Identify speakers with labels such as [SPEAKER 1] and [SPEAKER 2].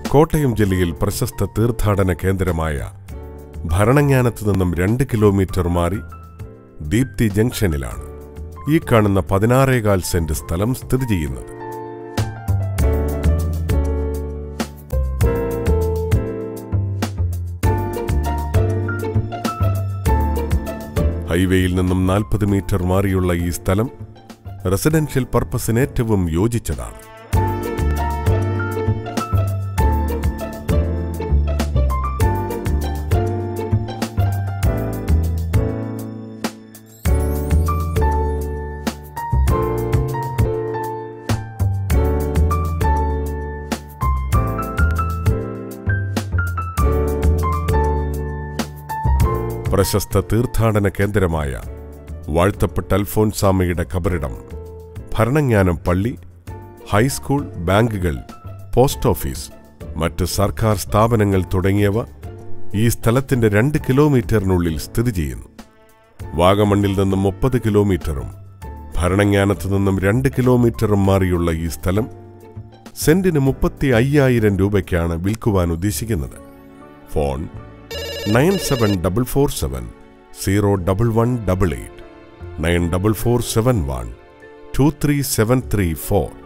[SPEAKER 1] കോട്ടയം ജില്ലയിൽ പ്രശസ്ത തീർത്ഥാടന കേന്ദ്രമായ ഭരണങ്ങാനത്ത് നിന്നും രണ്ട് കിലോമീറ്റർ മാറി ദീപ്തി ജംഗ്ഷനിലാണ് ഈ കാണുന്ന പതിനാറേകാൽ സെന്റ് സ്ഥലം സ്ഥിതി ചെയ്യുന്നത് ഹൈവേയിൽ നിന്നും നാൽപ്പത് മീറ്റർ മാറിയുള്ള ഈ സ്ഥലം റെസിഡൻഷ്യൽ പർപ്പസിന് ഏറ്റവും യോജിച്ചതാണ് പ്രശസ്ത തീർത്ഥാടന കേന്ദ്രമായ വാഴ്ത്തപ്പെട്ട അൽഫോൻസാമയുടെ കബറിടം ഭരണങ്ങാനം പള്ളി ഹൈസ്കൂൾ ബാങ്കുകൾ പോസ്റ്റ് ഓഫീസ് മറ്റ് സർക്കാർ സ്ഥാപനങ്ങൾ തുടങ്ങിയവ ഈ സ്ഥലത്തിന്റെ രണ്ട് കിലോമീറ്ററിനുള്ളിൽ സ്ഥിതി ചെയ്യുന്നു വാഗമണ്ണിൽ നിന്നും മുപ്പത് കിലോമീറ്ററും ഭരണങ്ങാനത്ത് നിന്നും രണ്ട് കിലോമീറ്ററും മാറിയുള്ള ഈ സ്ഥലം സെന്റിന് മുപ്പത്തി അയ്യായിരം രൂപയ്ക്കാണ് വിൽക്കുവാൻ ഉദ്ദേശിക്കുന്നത് phone nine seven double four seven zero double one double eight nine double four seven one two three seven three four